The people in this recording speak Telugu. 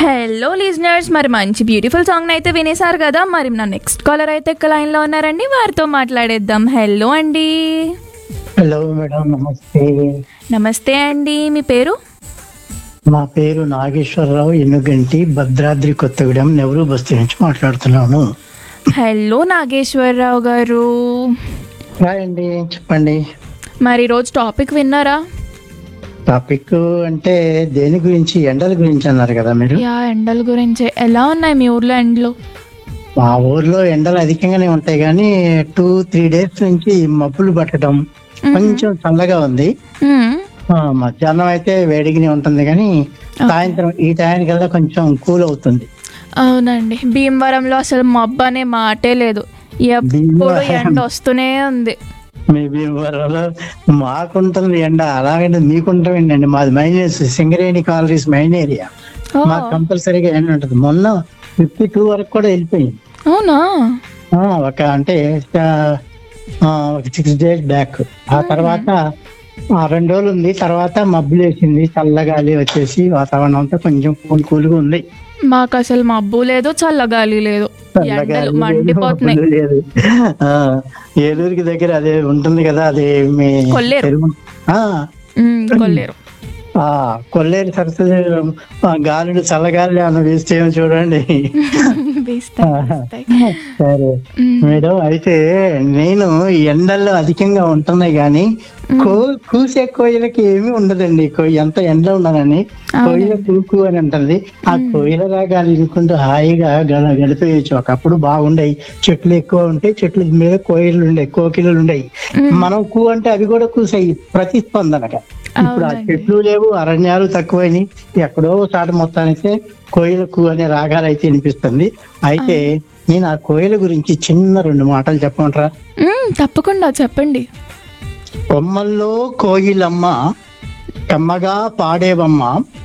హలో లిజనర్స్ మరి మంచి బ్యూటిఫుల్ సాంగ్ అయితే వినేశారు కదా మరి నా నెక్స్ట్ కాలర్ అయితే ఇక్క లైన్లో ఉన్నారండి వారితో మాట్లాడేద్దాం హలో అండి హలో మేడం నమస్తే నమస్తే అండి మీ పేరు మా పేరు నాగేశ్వరరావు ఎన్నుగంటి భద్రాద్రి కొత్తగూడెం నెవరు బస్తీ నుంచి మాట్లాడుతున్నాను హలో నాగేశ్వరరావు గారు రాయండి చెప్పండి మరి ఈరోజు టాపిక్ విన్నారా టాపిక్ అంటే దేని గురించి ఎండల గురించి అన్నారు కదా మీరు యా ఎండల గురించి ఎలా ఉన్నాయి మీ ఊర్లో ఎండలు మా ఊర్లో ఎండలు అధికంగానే ఉంటాయి కానీ టూ త్రీ డేస్ నుంచి మబ్బులు పట్టడం కొంచెం చల్లగా ఉంది మ్మ్. ఆ, మధ్యాహ్నం అయితే వేడిగానే ఉంటుంది కానీ సాయంత్రం ఈ టైంకల్లా కొంచెం కూల్ అవుతుంది అవునండి భీమవరంలో అసలు మబ్బు అనే మాటే లేదు ఎప్పుడు భీమవరం. ఎండ వస్తూనే ఉంది మీ భీమవరంలో మాకుంటుంది ఎండ అలాగంటే మీకుంటామండి మాది mines Singareni colonies mine area ఓ, మాకు కంపల్సరీగా ఎండ ఉంటుంది మొన్న ఫిఫ్టీ టూ వరకు కూడా వెళ్ళిపోయింది అవునా ఆ, ఒక అంటే ఆ, ఒక సిక్స్ డేస్ బ్యాక్ ఆ తర్వాత ఆ, రెండు రోజులు ఉంది తర్వాత మబ్బులు వేసింది చల్లగాలి వచ్చేసి వాతావరణం అంతా కొంచెం కూల్ కూల్గా ఉంది మాకు అసలు మబ్బు లేదు చల్లగాలి లేదు చల్లగాలి ఎండలు లేదు, మండిపోతున్నాయి మబ్బులు లేదు ఆ, ఏలూరుకి దగ్గర అదే ఉంటుంది కదా అది మీ కొల్లేరు. తెలుగు- ఆ మ్మ్, కొల్లేరు ఆ కొల్లేరు సరస్వతి ఆ, గాలులు చల్లగాలి ఏమైనా వేస్తేమో చూడండి వేస్తాయి, వేస్తాయి. సరే మ్మ్. మేడం అయితే నేను ఈ ఎండల్లో అధికంగా ఉంటున్నాయి కానీ కో కూసే కోయిలకి ఏమీ ఉండదండి కో- ఎంత ఎండ ఉన్నదని కోయిల కూకు అని అంటుంది ఆ కోయిల రాగాలు వినుకుంటూ హాయిగా గడ- గడిపేయచ్చు ఒకప్పుడు బాగుండేవి చెట్లు ఎక్కువ ఉంటాయి చెట్ల మీద కోయిలు ఉండే కోకిలలు ఉండేవి మనం కూ అంటే అవి కూడా కూసాయి ప్రతిస్పందనగా ఇప్పుడు ఆ అవునండి. చెట్లు లేవు అరణ్యాలు తక్కువైనాయి ఎక్కడో చాట మొత్తానికి కోయిలకు అనే రాగాలు అయితే వినిపిస్తుంది అయితే నేను ఆ కోయిల గురించి చిన్న రెండు మాటలు చెప్పమంటారా మ్మ్, తప్పకుండా చెప్పండి కొమ్మల్లో కోయిలమ్మ కమ్మగా పాడేవమ్మ